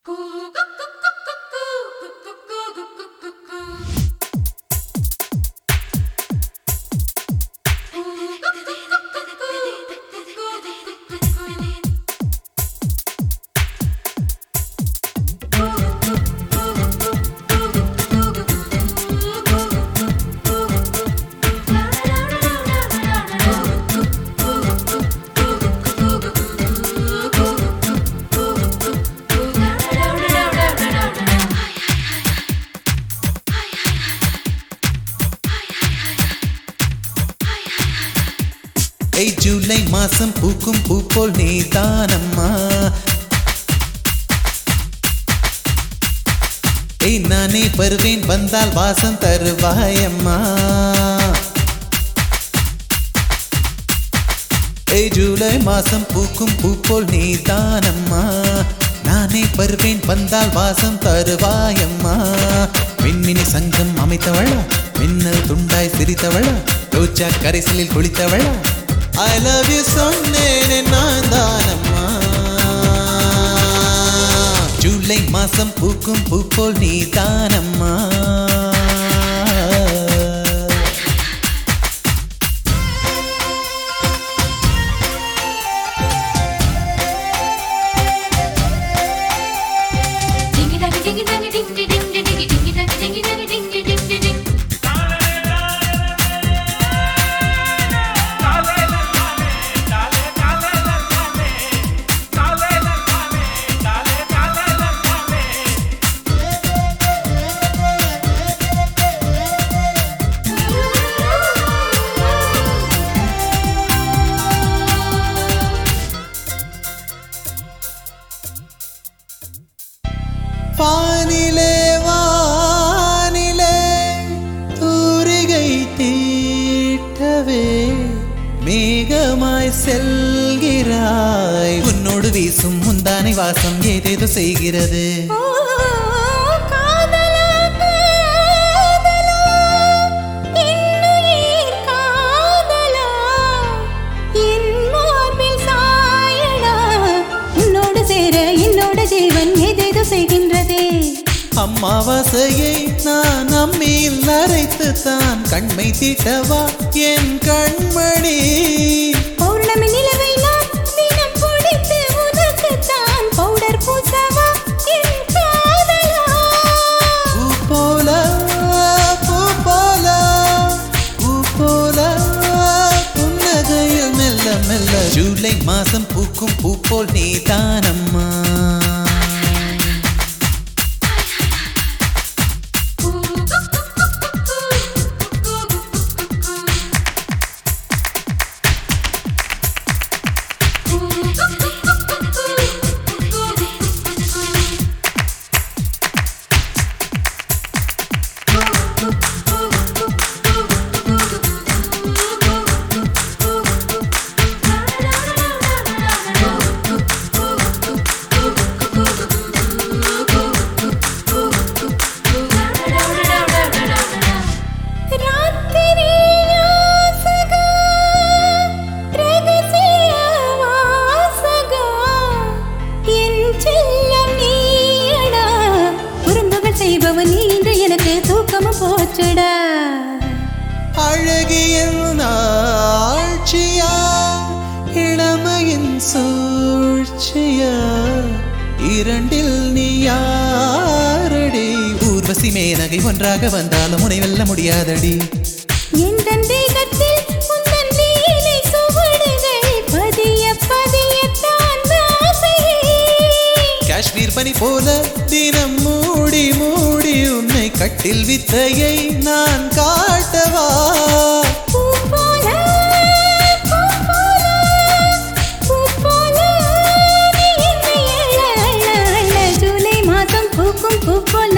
ஏய் ஜூலை மாசம் பூக்கும் பூ போல் நீதானம்மா ஏய் நானே வருவேன் வந்தால் வாசம் தருவாயம்மா ஏய் ஜூலை மாசம் பூக்கும் பூ போல் நீதானம்மா நானே வருவேன் வந்தால் வாசம் தருவாயம்மா மின்மினி சங்கம் அமைத்தவளா மின்னல் துண்டாய் சிரித்தவளா ரோச்சா கரைசலில் குளித்தவளா ஐ லவ் யூ சொன்னேனே நான் தானம்மா ஜூலை மாசம் பூக்கும் பூ போல் நீ தானம்மா Dingy dangy dingy dangy ding ding ding ding dingy dingy dangy dingy dangy ding ding ding ding ding. வானிலே வானிலே தூரிகை தீட்டவே மேகமாய் செல்கிறாய் உன்னோடு வீசும் முந்தானை வாசம் ஏதேதோ செய்கிறது ஓ காதலா காதலா இன்னுயிர் காதலா என் மார்பில் சாயடா உன்னோடு சேர என்னோட ஜீவன் ஏதேதோ செய்கின்றதே அம்மாவாசையை நான் அம்மியில் அரைத்து தான் கண்மை தீட்டவா என் கண்மணி பௌர்ணமி நிலவை நான் தினம் பிடித்து உனக்குத்தான் பவுடர் பூசவா என் காதலா பூ போல பூ போல பூ போல புன்னகையில் மெல்ல மெல்ல ஜூலை மாசம் பூக்கும் பூ போல் நீ தானம்மா ராத்திரி யாசகா ரகசிய வாசகா என் செல்லம் நீயடா குறும்புகள் செய்பவன் நீ இன்று எனக்கு தூக்கமும் போச்சுடா அழகியல் ஆட்சியா இளமையின் சூழ்ச்சியா இரண்டில் நீ யாரடி ஊர்வசி மேனகை ஒன்றாக வந்தாலும் உனை வெல்ல முடியாதடி என் தேகத்தில் உந்தன் லீலை சுவடுகள் பதிய பதியத்தான் ஆசையே காஷ்மீர் பனி போல தினம் மூடி மூடி உன்னை கட்டில் வித்தையை நான் காட்டவா பூ போல பூ போல பூ போல நீ என்னை அள்ள அள்ள அள்ள ஜூலை மாதம் பூக்கும் பூ போல்